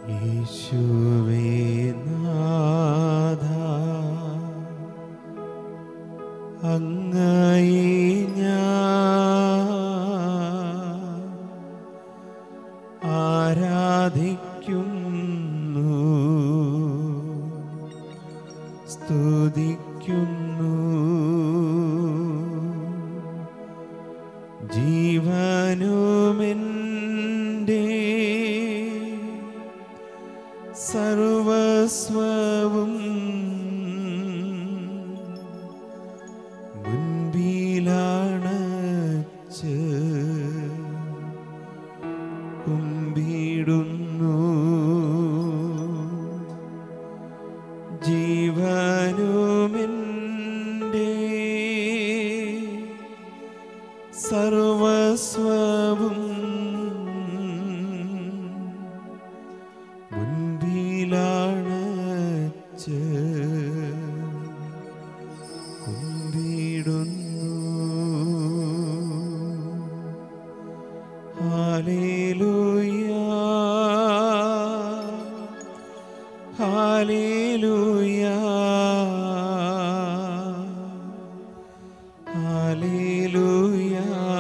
യേശുവേ നാഥ അങ്ങയെ ഞാൻ ആരാധിക്കുന്നു സ്തുതിക്കുന്നു ജീവനുമെൻ്റെ സർവസ്വവും മുൻപിലാണച്ച് കുമ്പിടുന്നു ജീവനുമെൻ്റെ സർവസ്വവും മുൻപിലാണച്ച് കുമ്പിടുന്നു ഹാലേലൂയ ഹാലേലൂയ ഹാലേലൂയ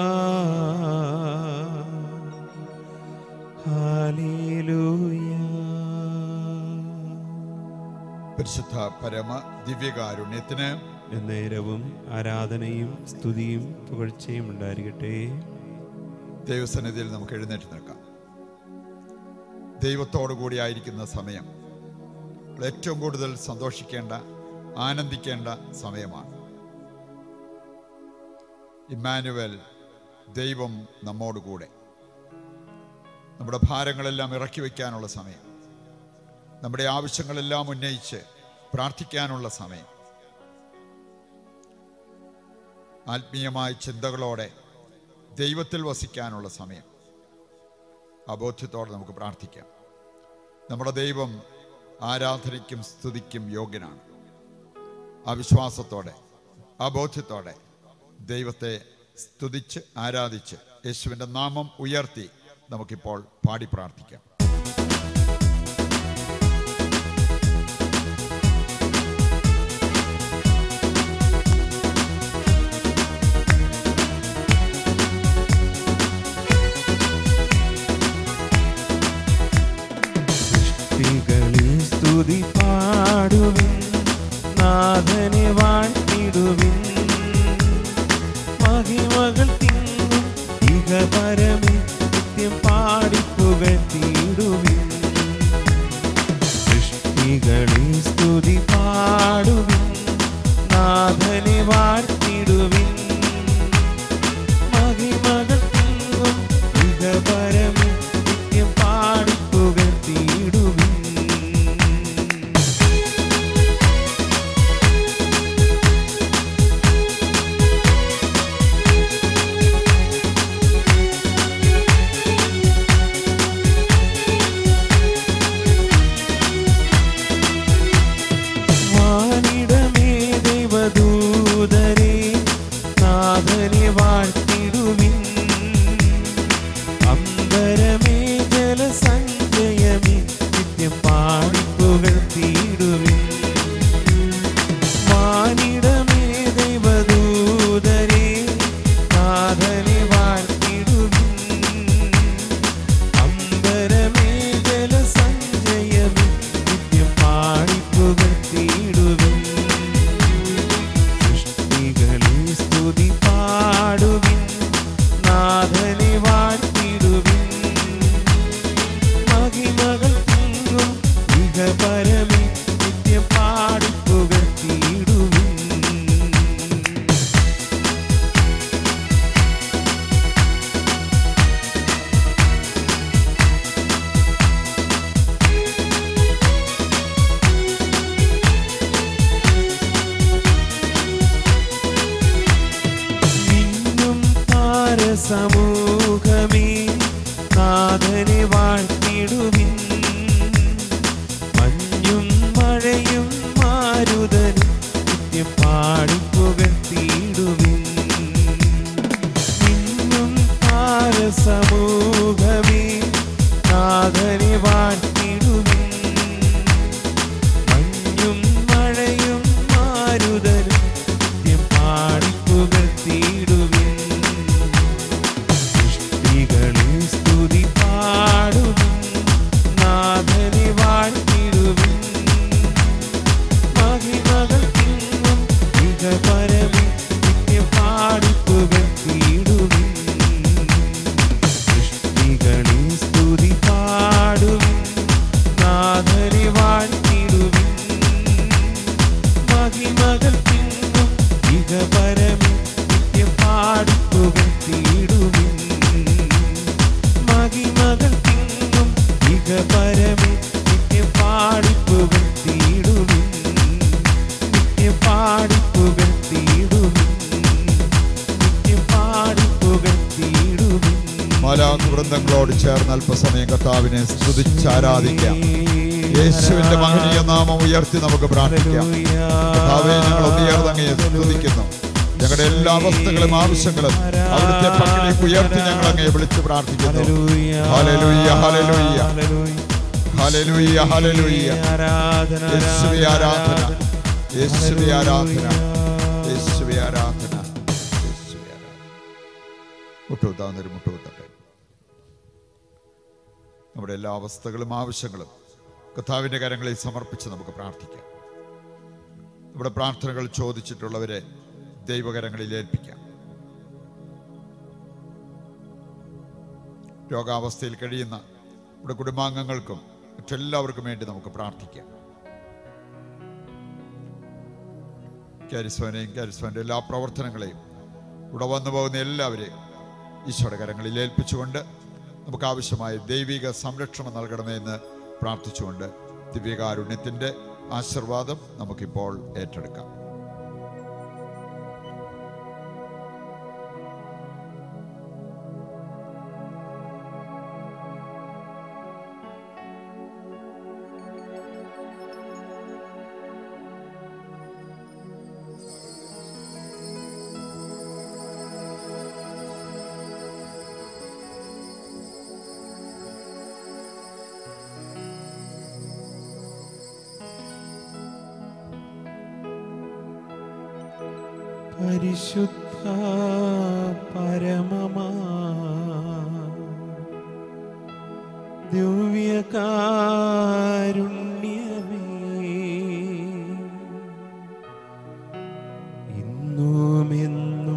ഹാലേലൂയ പരിശുദ്ധ പരമ ദിവ്യകാരുണ്യത്തിന് എന്നേരവും ആരാധനയും സ്തുതിയും പുകഴ്ചയും ഉണ്ടായിരിക്കട്ടെ ദൈവസന്നിധിയിൽ നമുക്ക് എഴുന്നേറ്റ് നിൽക്കാം ദൈവത്തോടു കൂടി ആയിരിക്കുന്ന സമയം നമ്മൾ ഏറ്റവും കൂടുതൽ സന്തോഷിക്കേണ്ട ആനന്ദിക്കേണ്ട സമയമാണ് ഇമ്മാനുവൽ ദൈവം നമ്മോട് കൂടെ നമ്മുടെ ഭാരങ്ങളെല്ലാം ഇറക്കി വയ്ക്കാനുള്ള സമയം നമ്മുടെ ആവശ്യങ്ങളെല്ലാം ഉന്നയിച്ച് പ്രാർത്ഥിക്കാനുള്ള സമയം ആത്മീയമായ ചിന്തകളോടെ ദൈവത്തിൽ വസിക്കാനുള്ള സമയം അബോധ്യത്തോടെ നമുക്ക് പ്രാർത്ഥിക്കാം നമ്മുടെ ദൈവം ആരാധനയ്ക്കും സ്തുതിക്കും യോഗ്യനാണ് ആ വിശ്വാസത്തോടെ ആ ബോധ്യത്തോടെ ദൈവത്തെ സ്തുതിച്ച് ആരാധിച്ച് യേശുവിൻ്റെ നാമം ഉയർത്തി നമുക്കിപ്പോൾ പാടി പ്രാർത്ഥിക്കാം സൃഷ്ടികളിൽ സ്തുതി പാടുവിൻ നാഥനെ വാഴ്ത്തിടുവിൻ മഹിമകൾ തിങ്ങും ഇഹ പരമി നിത്യം പാടിപ്പുകഴ്ത്തിയിടുവിൻ സൃഷ്ടികളിൽ സ്തുതി പാടുവിൻ നാഥനെ വാഴ്ത്തിടുവിൻ മഹിമകൾ തിങ്ങും ഇഹ പരമി നിത്യം പാടിപ്പുകഴ്ത്തിയിടുവിൻ വാനിടമേ ദൈവദൂതരെ നാഥനെ വാഴ്ത്തിടുവിൻ അമ്പരമേ ജലസഞ്ചയമേ നിത്യം പാടിപ്പുകഴ്ത്തിയിടുവിൻ വാനിടമേ ദൈവദൂതരെ നാഥനെ വാഴ്ത്തിടുവിൻ അമ്പരമേ ജലസഞ്ചയമേ നിത്യം പാടിപ്പുകഴ്ത്തിയിടുവിൻ സൃഷ്ടികളിൽ സ്തുതി പാടുവിൻ നാഥനെ വാഴ്ത്തിടുവിൻ മഹിമകൾ തിങ്ങും ഇഹ പരമേ നിത്യം പാടിപ്പുകഴ്ത്തിയിടുവിൻ മിന്നും താരസമൂഹമേ നാഥനെ വാഴ്ത്തിടുവിൻ മഞ്ഞും മഴയും മാരുതനും നിത്യം പാടിപ്പുകഴ്ത്തിയിടുവിൻ മിന്നും താരസമൂഹമേ നാഥനെ വാഴ്ത്തിടുവിൻ പരമേ നിത്യം പാടിപ്പുകൾ തീടുവിൻ നിത്യം പാടിപ്പുകൾ തീടുവിൻ നിത്യം പാടിപ്പുകൾ തീടുവിൻ മാലാഖ് വൃന്ദങ്ങളോട് ചേർന്ന് അല്പസമയം കർത്താവിനെ സ്തുതിച്ചാരാധിക്കാം യേശുവിന്റെ മഹനീയ നാമം ഉയർത്തി നമുക്ക് പ്രാർത്ഥിക്കാം കർത്താവെ ഞങ്ങൾ ഉയർന്ന് അങ്ങയെ സ്തുതിക്കുന്നു ഞങ്ങളുടെ എല്ലാ അവസ്ഥകളും ആവശ്യങ്ങളും അവിടുത്തെ പക്കലേക്ക് ഉയർത്തി ഞങ്ങൾ അങ്ങയെ വിളിച്ച് പ്രാർത്ഥിക്കുന്നു ഹല്ലേലൂയ, ഹല്ലേലൂയ. Hallelujah, hallelujah. ആരാധന യേശുവേ ആരാധന യേശുവേ ആരാധന യേശുവേ ആരാധന യേശുവേ ആരാധന മുട്ടുകുത്താവുന്നൊരു മുട്ടുകുത്തട്ടെ നമ്മുടെ എല്ലാ അവസ്ഥകളും ആവശ്യങ്ങളും കർത്താവിൻ്റെ കരങ്ങളിൽ സമർപ്പിച്ച് നമുക്ക് പ്രാർത്ഥിക്കാം നമ്മുടെ പ്രാർത്ഥനകൾ ചോദിച്ചിട്ടുള്ളവരെ ദൈവകരങ്ങളിൽ ഏൽപ്പിക്കാം രോഗാവസ്ഥയിൽ കഴിയുന്ന നമ്മുടെ കുടുംബാംഗങ്ങൾക്കും മറ്റെല്ലാവർക്കും വേണ്ടി നമുക്ക് പ്രാർത്ഥിക്കാം ക്യാരിസ്വാനെയും ക്യാരിസ്വാൻ്റെ എല്ലാ പ്രവർത്തനങ്ങളെയും ഇവിടെ വന്നു പോകുന്ന എല്ലാവരെയും ഈശോയുടെ കരങ്ങളിൽ ഏൽപ്പിച്ചുകൊണ്ട് നമുക്ക് ആവശ്യമായ ദൈവിക സംരക്ഷണം നൽകണമേ എന്ന് പ്രാർത്ഥിച്ചുകൊണ്ട് ദിവ്യകാരുണ്യത്തിൻ്റെ ആശീർവാദം നമുക്കിപ്പോൾ ഏറ്റെടുക്കാം പരിശുദ്ധ പരമമാ ദിവ്യകാരുണ്യമേ ഇന്നുമെന്നും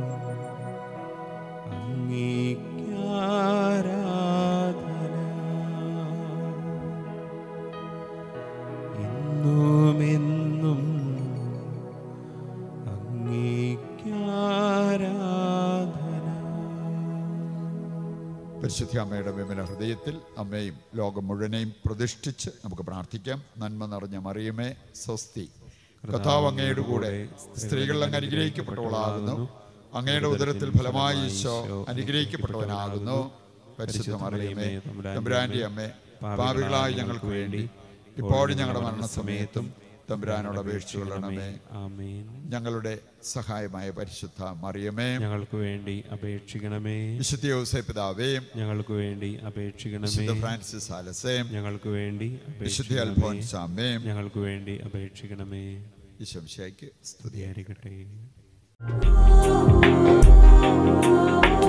അങ്ങേക്കാരാധന ഇന്നുമെന്നും അങ്ങേക്കാരാധന പരിശുദ്ധ അമ്മയുടെ വിമല ഹൃദയത്തിൽ അമ്മയും ലോകം മുഴുവനെയും പ്രതിഷ്ഠിച്ച് നമുക്ക് പ്രാർത്ഥിക്കാം നന്മ നിറഞ്ഞ മറിയമേ സ്വസ്തി കഥാവ് അങ്ങയുടെ കൂടെ സ്ത്രീകൾ അങ്ങ് അനുഗ്രഹിക്കപ്പെട്ടവളാകുന്നു അങ്ങയുടെ ഉദരത്തിൽ ഫലമായി ഈശോ അനുഗ്രഹിക്കപ്പെട്ടവനാകുന്നു പരിശുദ്ധ മറിയമേ തമ്പുരാന്റെ അമ്മേ പാപികളായ ഞങ്ങൾക്ക് വേണ്ടി ഇപ്പോഴും ഞങ്ങളുടെ മരണസമയത്തും തമ്പുരാനോട് അപേക്ഷിച്ചുകൊള്ളണമേ ആമേൻ ഞങ്ങളുടെ സഹായമായ പരിശുദ്ധ മറിയമേ ഞങ്ങൾക്ക് വേണ്ടി അപേക്ഷിക്കണമേ വിശുദ്ധ യോസേ പിതാവേ ഞങ്ങൾക്ക് വേണ്ടി അപേക്ഷിക്കണമേ വിശുദ്ധ ഫ്രാൻസിസ് ആലസേ ഞങ്ങൾക്ക് വേണ്ടി വിശുദ്ധ അപേക്ഷിക്കണമേ അൽഫോൻസ് അമ്മേ ഞങ്ങൾക്ക് വേണ്ടി അപേക്ഷിക്കണമേ ഈശംശയ്ക്ക് സ്തുതി സ്തുതിയായിരിക്കട്ടെ Oh